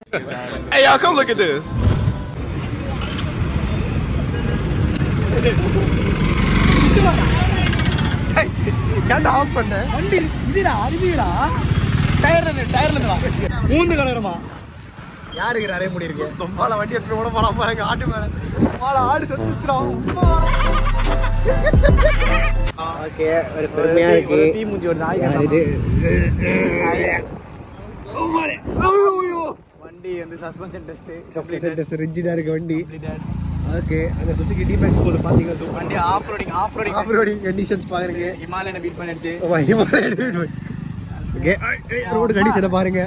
Hey, y'all, come look at this. ஏன்டா off பண்ண வண்டி இதுடா அருவிடா டயர்ல இருந்து டயர்ல இருந்து வா மூந்து கலருமா யாருக்கு நிறைய முடி இருக்கு ரொம்பால வண்டி எடுத்து விட போறான் பாருங்க ஆட்டு மேல ரொம்பால ஆடு செத்துச்சுறான் ஓகே ஒரு பெருமையா இருக்கு தீ மூஞ்சி ஒரு நாய் இது வண்டி வந்து சஸ்பென்ஷன் டெஸ்ட் சஸ்பென்ஷன் டெஸ்ட் ரிஜிடா இருக்கு வண்டி ஓகே அந்த சுசுகி டி மேக்ஸ் போல பாத்தீங்கன்னா வண்டி off roading off roading off roading conditions பாருங்க ஹிமாலயனை பீட் பண்ணிடுச்சு ஓகே ரோடு கண்டிஷனை பாருங்க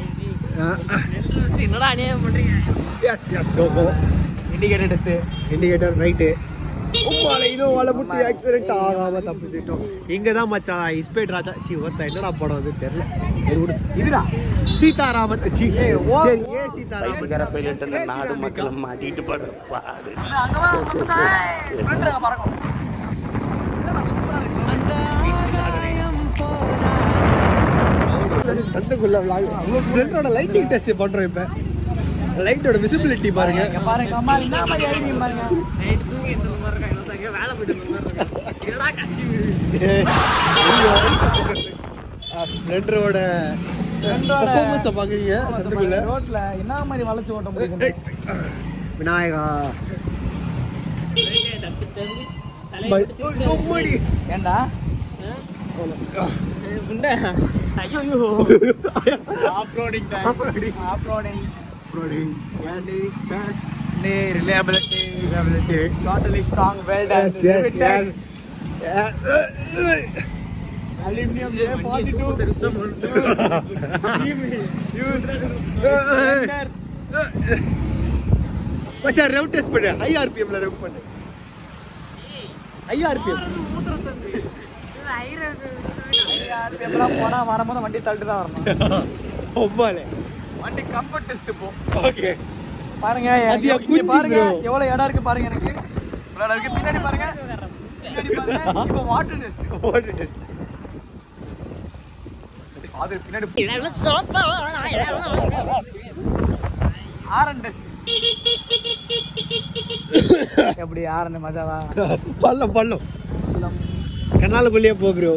என்னடா அநியாயம் பண்றீங்க yes yes go go indicator test indicator right உம்மால இனோவால முட்டி ஆக்சிடென்ட் ஆகாம தப்பிச்சிட்டோம் இங்க தான் மச்சான் இஸ்பேட் ராஜா சி ஒருத்த என்னடா படம் அது தெரியல சரி விடு இதுடா சீதாராமன் சி சரி ஏ சீதாராமன் பைத்தியக்கார பைலட் அந்த நாடு மக்களை மாட்டிட்டு படுற பாடு சந்தைக்குள்ள vlog ஸ்ப்ளெண்டரோட லைட்டிங் டெஸ்ட் பண்றோம் இப்ப லைட்டோட விசிபிலிட்டி பாருங்க பாருங்க அம்மா என்ன மாதிரி ஐடியா பாருங்க நைட் தூங்கி இந்த மாதிரி இருக்கா இன்னும் தங்க வேலை போயிட்டு இந்த மாதிரி இருக்கா என்னடா கஷ்டம் ஸ்ப்ளெண்டரோட பெர்ஃபார்மன்ஸ பாக்குறீங்க சந்தைக்குள்ள ரோட்ல என்ன மாதிரி வளைச்சு ஓட்ட முடியுது விநாயகா பை- உம்மாடி. ஏண்டா ஐயோ off roading Off-roading. Off roading Off-roading. Yes, yes. Reliability Reliability. Totally strong well Yes, yes, yes. Yeah. Aluminium A42 system மச்சான் ரெவ் டெஸ்ட் பண்ணு ஹை ஆர்பிஎம்ல ரெவ் பண்ணு ஹை ஆர்பிஎம் எல்லாம் போனா வரும்போது வண்டி தள்ளிட்டு தான் வரணும் ஒம்பாலே வண்டி கம்ஃபர்ட் டெஸ்ட் போ ஓகே பாருங்க அது இங்க குஞ்சு பாருங்க bro. எவ்வளவு இடம் இருக்கு பாருங்க எனக்கு இவ்வளவு இடம் இருக்கு பின்னாடி பாருங்க பின்னாடி பாருங்க இப்போ வாட்டர் டெஸ்ட் வாட்டர் டெஸ்ட் அது பின்னாடி ஆரன் டெஸ்ட் எப்படி ஆரன் மஜாவா பள்ளம் பள்ளம் கண்ணாலுக்குள்ளேயே போ bro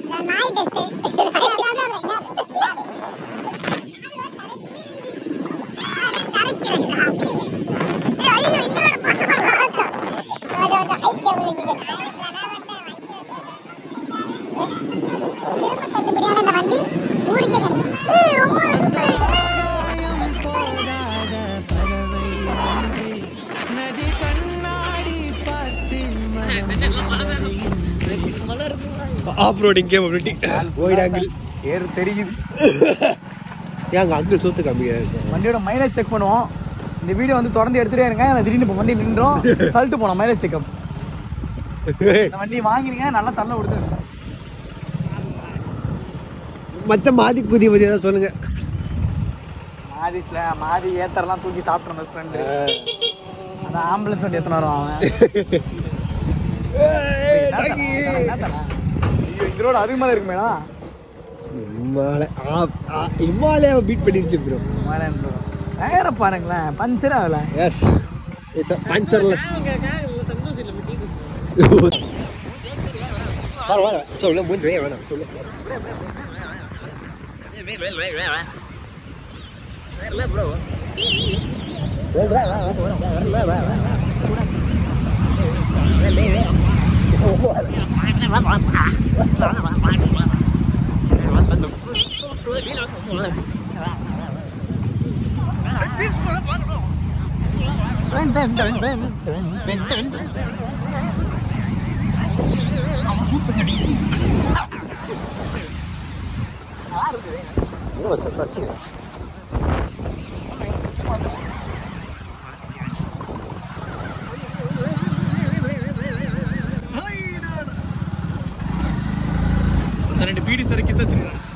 off roading capability wide angle ஏறு தெரியுது ஏங்க அங்கிள் சோத்து கம்மியாக வண்டியோட மைலேஜ் செக் பண்ணுவோம் இந்த வீடியோ வந்து தொடர்ந்து எடுத்துட்டே இருங்க நான் திடீர்னு இப்போ வண்டி நின்றோம் தள்ளிட்டு போனோம் மைலேஜ் செக்அப் இந்த வண்டி வாங்கினீங்க நல்லா தள்ள விடுது மற்ற மாதி புதிய பத்தி ஏதாவது சொல்லுங்க மாதிஸ்ல மாதி ஏத்தரெல்லாம் தூக்கி சாப்பிட்டு வந்த ஃப்ரெண்டு அந்த ஆம்புலன்ஸ் வண்டி எத்தனை வரும் அவன் என்ன தரான்? என்ன தரான்? ஐயோ இந்த ரோடு அதுக்கு மேலே இருக்கு மேடம் இம்மாலயா பீட் பண்ணிருச்சு ப்ரோ டயர பாருங்களேன் பஞ்சர் ஆகல எஸ் இட்ஸ் பஞ்சர்லெஸ் சொல்லு முடிஞ்சு வேணாம் சொல்லு ரெண்டு பீடி சரி கிஸ் வச்சிருக்கான்